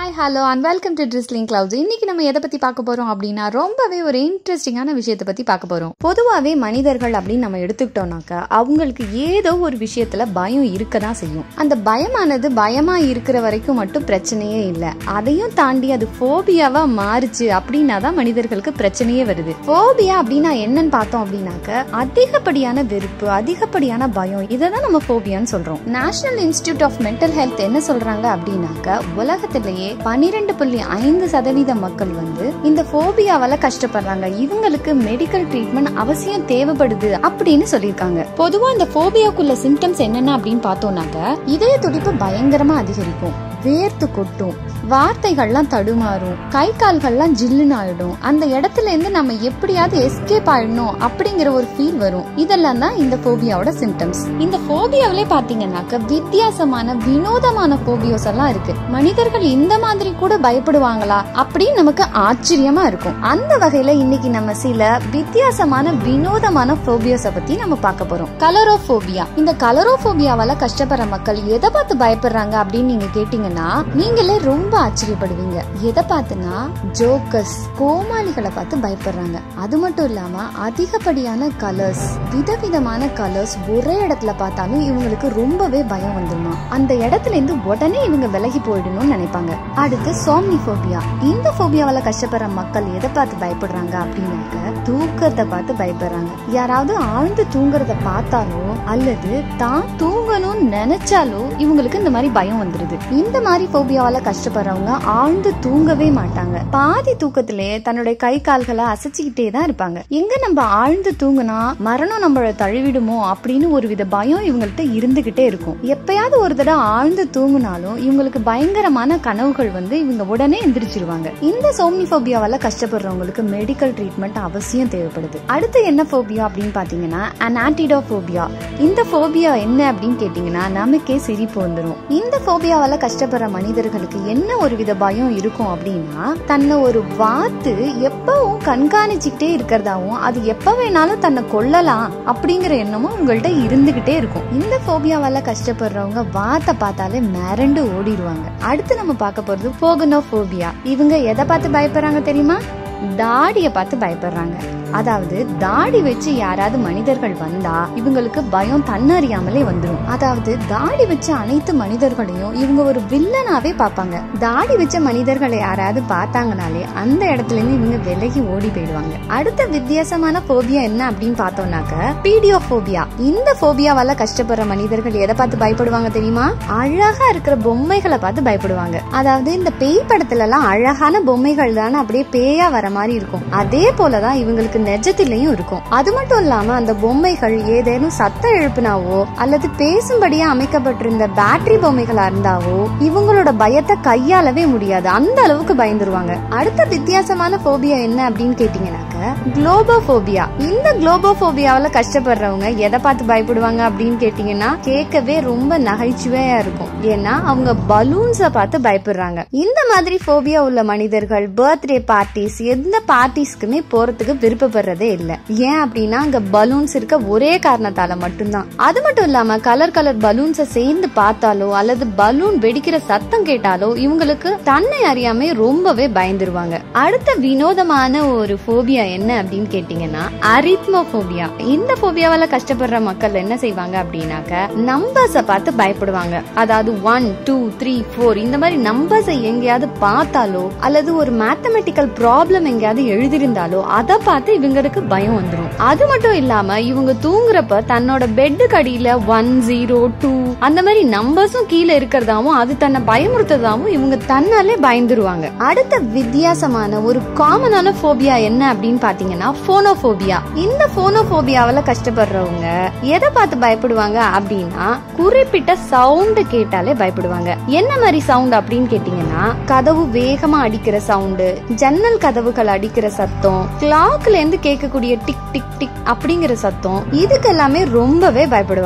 hi hello and welcome to drizzling clouds இன்னைக்கு நம்ம எதை பத்தி பார்க்க போறோம் அப்படின்னா ரொம்பவே ஒரு இன்ட்ரெஸ்டிங்கான விஷயத்தை பத்தி பார்க்க போறோம் பொதுவாகவே மனிதர்கள் அப்படின்னு நம்ம எடுத்துக்கிட்டோம்னாக்க அவங்களுக்கு ஏதோ ஒரு விஷயத்துல பயம் இருக்க தான் செய்யும் அந்த பயமானது பயமா இருக்கிற வரைக்கும் மட்டும் பிரச்சனையே இல்லை அதையும் தாண்டி அது ஃபோபியாவா மாறுச்சு அப்படின்னா தான் மனிதர்களுக்கு பிரச்சனையே வருது ஃபோபியா அப்படின்னா என்னன்னு பார்த்தோம் அப்படின்னாக்க அதிகப்படியான வெறுப்பு அதிகப்படியான பயம் இதை தான் நம்ம ஃபோபியான்னு சொல்றோம் National Institute of Mental Health என்ன சொல்றாங்க அப்படின்னாக்க உலகத்திலேயே பன்னிரெண்டு புள்ளி ஐந்து சதவீத மக்கள் வந்து இந்த போபியாவால கஷ்டப்படுறாங்க இவங்களுக்கு மெடிக்கல் ட்ரீட்மெண்ட் அவசியம் தேவைப்படுது அப்படின்னு சொல்லியிருக்காங்க பொதுவா இந்த போபியாக்குள்ள சிம்டம்ஸ் என்னென்ன அப்படின்னு பார்த்தோம்னாக்க இதய துடிப்பு பயங்கரமா அதிகரிக்கும் வேர்த்து கொட்டும் வார்த்தைகள்லாம் தடுமாறும் கை கால்கள்லாம் ஜில்லுன்னு ஆயிடும் அந்த இடத்துல இருந்து நம்ம எப்படியாவது எஸ்கேப் ஆயிடணும் அப்படிங்கிற ஒரு ஃபீல் வரும் இதெல்லாம் தான் இந்த போபியாவோட சிம்டம்ஸ் இந்த போபியாவிலே பாத்தீங்கன்னாக்க வித்தியாசமான வினோதமான போபியோஸ் எல்லாம் இருக்கு மனிதர்கள் இந்த மாதிரி கூட பயப்படுவாங்களா அப்படின்னு நமக்கு ஆச்சரியமா இருக்கும் அந்த வகையில இன்னைக்கு நம்ம சில வித்தியாசமான வினோதமான போபியோஸ பத்தி நம்ம பார்க்க போறோம் கலரோபோபியா இந்த கலரோபோபியாவால கஷ்டப்படுற மக்கள் எதை பார்த்து பயப்படுறாங்க அப்படின்னு நீங்க கேட்டீங்கன்னா நீங்களே ரொம்ப ஆச்சரியப்படுவீங்க எதை பார்த்துனா ஜோக்கஸ் கோமாளிகளை பார்த்து பயப்படுறாங்க அது மட்டும் இல்லாம அதிகப்படியான கலர்ஸ் விதவிதமான கலர்ஸ் ஒரே இடத்துல பார்த்தாலும் இவங்களுக்கு ரொம்பவே பயம் வந்துருமா அந்த இடத்துல இருந்து உடனே இவங்க விலகி போயிடணும்னு நினைப்பாங்க அடுத்து சோம்னிபோபியா இந்த போபியாவால கஷ்டப்படுற மக்கள் எதை பார்த்து பயப்படுறாங்க அப்படின்னாக்க தூக்கத்தை பார்த்து பயப்படுறாங்க யாராவது ஆழ்ந்து தூங்குறத பார்த்தாலோ அல்லது தான் தூங்கணும்னு நினைச்சாலோ இவங்களுக்கு இந்த மாதிரி பயம் வந்துருது இந்த மாதிரி போபியாவால கஷ்டப்படுறவங்க ஆழ்ந்து தூங்கவே மாட்டாங்க பாதி தூக்கத்திலே தன்னுடைய கை கால்களை அசைச்சுக்கிட்டே தான் இருப்பாங்க எங்க நம்ம ஆழ்ந்து தூங்குனா மரணம் நம்மள தழுவிடுமோ அப்படின்னு ஒரு வித பயம் இவங்கள்ட்ட இருந்துகிட்டே இருக்கும் எப்பயாவது ஒரு தடவை ஆழ்ந்து தூங்குனாலும் இவங்களுக்கு பயங்கரமான கனவுகள் வந்து இவங்க உடனே எந்திரிச்சிருவாங்க இந்த சோம்னிபோபியாவால கஷ்டப்படுறவங்களுக்கு மெடிக்கல் ட்ரீட்மெண்ட் அவசியம் தேவைப்படுது அடுத்து என்ன போபியா அப்படின்னு பாத்தீங்கன்னா அனாட்டிடோபோபியா இந்த போபியா என்ன அப்படின்னு கேட்டீங்கன்னா நமக்கே சிரிப்பு வந்துடும் இந்த போபியாவால கஷ்டப்படுற மனிதர்களுக்கு என்ன ஒரு வித பயம் இருக்கும் அப்படின்னா தன்னை ஒரு வாத்து எப்பவும் கண்காணிச்சுக்கிட்டே இருக்கிறதாவும் அது எப்ப வேணாலும் தன்னை கொல்லலாம் அப்படிங்கிற எண்ணமும் உங்கள்கிட்ட இருந்துகிட்டே இருக்கும் இந்த போபியாவால கஷ்டப்படுறவங்க வாத்தை பார்த்தாலே மிரண்டு ஓடிடுவாங்க அடுத்து நம்ம பார்க்க போறது போகனோ போபியா இவங்க எதை பார்த்து பயப்படுறாங்க தெரியுமா தாடிய பார்த்து பயப்படுறாங்க அதாவது தாடி வச்சு யாராவது மனிதர்கள் வந்தா இவங்களுக்கு பயம் தன்னறியாமலே வந்துடும் அதாவது தாடி வச்ச அனைத்து மனிதர்களையும் இவங்க ஒரு வில்லனாவே பார்ப்பாங்க தாடி வச்ச மனிதர்களை யாராவது பார்த்தாங்கனாலே அந்த இடத்துல இருந்து இவங்க விலகி ஓடி போயிடுவாங்க அடுத்த வித்தியாசமான போபியா என்ன அப்படின்னு பார்த்தோம்னாக்க பீடியோபோபியா இந்த போபியாவால கஷ்டப்படுற மனிதர்கள் எதை பார்த்து பயப்படுவாங்க தெரியுமா அழகா இருக்கிற பொம்மைகளை பார்த்து பயப்படுவாங்க அதாவது இந்த பேய் படத்துல எல்லாம் அழகான பொம்மைகள் தானே அப்படியே பேயா வர மாதிரி இருக்கும் அதே போலதான் இவங்களுக்கு நெஜத்திலையும் இருக்கும் அது மட்டும் இல்லாம அந்த பொம்மைகள் ஏதேனும் சத்தம் எழுப்புனாவோ அல்லது பேசும்படியா அமைக்கப்பட்டிருந்த பேட்டரி பொம்மைகளா இருந்தாவோ இவங்களோட பயத்தை கையாளவே முடியாது அந்த அளவுக்கு பயந்துருவாங்க அடுத்த வித்தியாசமான போபியா என்ன அப்படின்னு கேட்டீங்கன்னாக்க குளோபோபோபியா இந்த குளோபோபோபியாவில கஷ்டப்படுறவங்க எதை பார்த்து பயப்படுவாங்க அப்படின்னு கேட்டீங்கன்னா கேட்கவே ரொம்ப நகைச்சுவையா இருக்கும் ஏன்னா அவங்க பலூன்ஸ பார்த்து பயப்படுறாங்க இந்த மாதிரி போபியா உள்ள மனிதர்கள் பர்த்டே பார்ட்டிஸ் எந்த பார்ட்டிஸ்க்குமே போறதுக்கு விருப்பப்படுறதே இல்ல ஏன் அப்படின்னா அங்க பலூன்ஸ் இருக்க ஒரே காரணத்தால மட்டும்தான் அது மட்டும் இல்லாம கலர் கலர் பலூன்ஸ சேர்ந்து பார்த்தாலோ அல்லது பலூன் வெடிக்கிற சத்தம் கேட்டாலோ இவங்களுக்கு தன்னை அறியாம ரொம்பவே பயந்துருவாங்க அடுத்த வினோதமான ஒரு போபியா என்ன அப்படின்னு கேட்டீங்கன்னா அரித்மோபோபியா இந்த போபியாவால கஷ்டப்படுற மக்கள் என்ன செய்வாங்க அப்படின்னாக்க நம்பர்ஸ பார்த்து பயப்படுவாங்க அதாவது ஒன் டூ த்ரீ ஃபோர் இந்த மாதிரி நம்பர்ஸை எங்கேயாவது பார்த்தாலோ அல்லது ஒரு மேத்தமெட்டிக்கல் ப்ராப்ளம் எங்கேயாவது எழுதியிருந்தாலோ அதை பார்த்து இவங்களுக்கு பயம் வந்துடும் அது மட்டும் இல்லாம இவங்க தூங்குறப்ப தன்னோட பெட்டு கடியில ஒன் ஜீரோ டூ அந்த மாதிரி நம்பர்ஸும் கீழே இருக்கிறதாவும் அது தன்னை பயமுறுத்ததாவும் இவங்க தன்னாலே பயந்துருவாங்க அடுத்த வித்தியாசமான ஒரு காமனான போபியா என்ன அப்படின்னு பாத்தீங்கன்னா போனோபோபியா இந்த போனோபோபியாவில கஷ்டப்படுறவங்க எதை பார்த்து பயப்படுவாங்க அப்படின்னா குறிப்பிட்ட சவுண்ட் கேட்டாலே பயப்படுவாங்க என்ன மாதிரி சவுண்ட் அப்படின்னு கேட்டீங்கன்னா கதவு வேகமா அடிக்கிற சவுண்டு ஜன்னல் கதவுகள் அடிக்கிற சத்தம் கிளாக்ல இருந்து கேட்கக்கூடிய டிக் டிக் டிக் அப்படிங்கிற சத்தம் இதுக்கு எல்லாமே ரொம்பவே பயப்படுவாங்க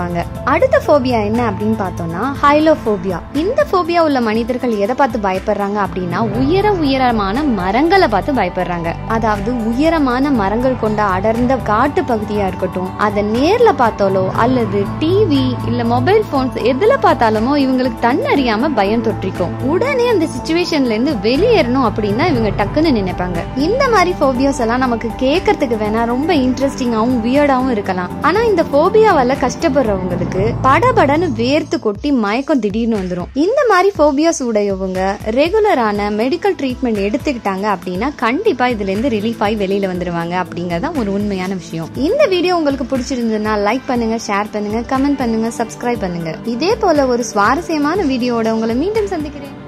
அடுத்த ஃபோபியா என்ன அப்படின்னு பார்த்தோம்னா ஹைலோஃபோபியா இந்த ஃபோபியா உள்ள மனிதர்கள் எதை பார்த்து பயப்படுறாங்க அப்படின்னா உயர உயரமான மரங்களை பார்த்து பயப்படுறாங்க அதாவது உயரமான மரங்கள் கொண்ட அடர்ந்த காட்டு பகுதியா இருக்கட்டும் அதை நேர்ல பார்த்தாலோ அல்லது டிவி இல்ல மொபைல் போன்ஸ் எதுல பார்த்தாலுமோ இவங்களுக்கு தன்னறியாம பயம் தொற்றிக்கும் உடனே அந்த சுச்சுவேஷன்ல இருந்து வெளியேறணும் அப்படின்னா இவங்க டக்குன்னு நினைப்பாங்க இந்த மாதிரி ஃபோபியாஸ் எல்லாம் நமக்கு கேட்கறதுக்கு வேணா ரொம்ப இன்ட்ரெஸ்டிங்காவும் வியர்டாவும் இருக்கலாம் ஆனா இந்த ஃபோபியாவால கஷ்டப்படுறவங்களுக்கு படபடன்னு வேர்த்து கொட்டி மயக்கம் திடீர்னு வந்துடும் இந்த மாதிரி ஃபோபியாஸ் உடையவங்க ரெகுலரான மெடிக்கல் ட்ரீட்மெண்ட் எடுத்துக்கிட்டாங்க அப்படின்னா கண்டிப்பா இதுல இருந்து ரிலீஃப் ஆகி வெளியில வந்துருவாங்க அப்படிங்கறத ஒரு உண்மையான விஷயம் இந்த வீடியோ உங்களுக்கு பிடிச்சிருந்ததுன்னா லைக் பண்ணுங்க ஷேர் பண்ணுங்க கமெண்ட் பண்ணுங்க சப்ஸ்கிரைப் பண்ணுங்க இதே போல ஒரு சுவாரஸ்யமான வீடியோட உங்களை மீண்டும் சந்திக்கிறேன்